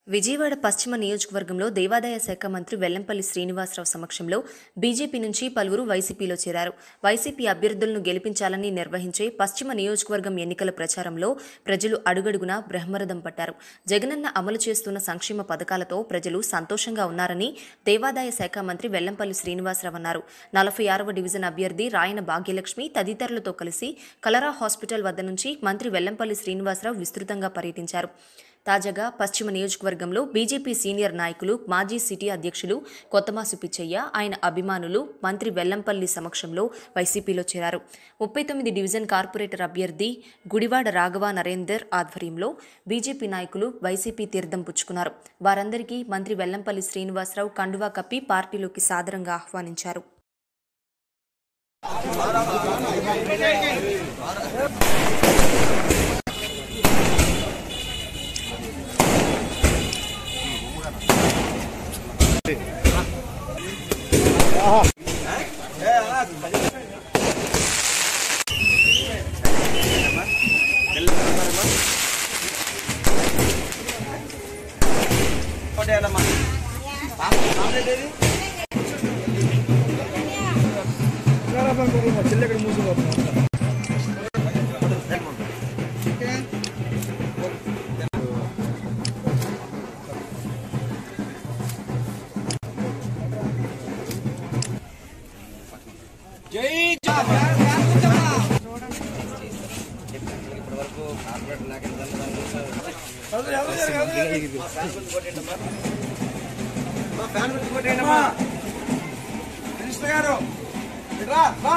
విజయవాడ పశ్చిమ నియోజకవర్గంలో దేవాదాయ శాఖ మంత్రి వెల్లంపల్లి శ్రీనివాసరావు సమక్షంలో బీజేపీ నుంచి పలువురు వైసీపీలో చేరారు వైసీపీ అభ్యర్థులను గెలిపించాలని నిర్వహించే పశ్చిమ నియోజకవర్గం ఎన్నికల ప్రచారంలో ప్రజలు అడుగడుగునా బ్రహ్మరథం పట్టారు జగనన్న అమలు చేస్తున్న సంక్షేమ పథకాలతో ప్రజలు సంతోషంగా ఉన్నారని దేవాదాయ శాఖ మంత్రి వెల్లంపల్లి శ్రీనివాసరావు అన్నారు నలభై ఆరవ డివిజన్ అభ్యర్థి రాయన భాగ్యలక్ష్మి తదితరులతో కలిసి కలరా హాస్పిటల్ వద్ద నుంచి మంత్రి వెల్లంపల్లి శ్రీనివాసరావు విస్తృతంగా పర్యటించారు తాజాగా పశ్చిమ నియోజకవర్గంలో బీజేపీ సీనియర్ నాయకులు మాజీ సిటీ అధ్యక్షులు కొత్తమాసు పిచ్చయ్య ఆయన అభిమానులు మంత్రి వెల్లంపల్లి సమక్షంలో వైసీపీలో చేరారు ముప్పై తొమ్మిది డివిజన్ కార్పొరేటర్ అభ్యర్థి గుడివాడ రాఘవ నరేందర్ ఆధ్వర్యంలో బీజేపీ నాయకులు వైసీపీ తీర్థం పుచ్చుకున్నారు వారందరికీ మంత్రి వెల్లంపల్లి శ్రీనివాసరావు కండువా కప్పి పార్టీలోకి సాదరంగా ఆహ్వానించారు కృష్ణ గారు రా రా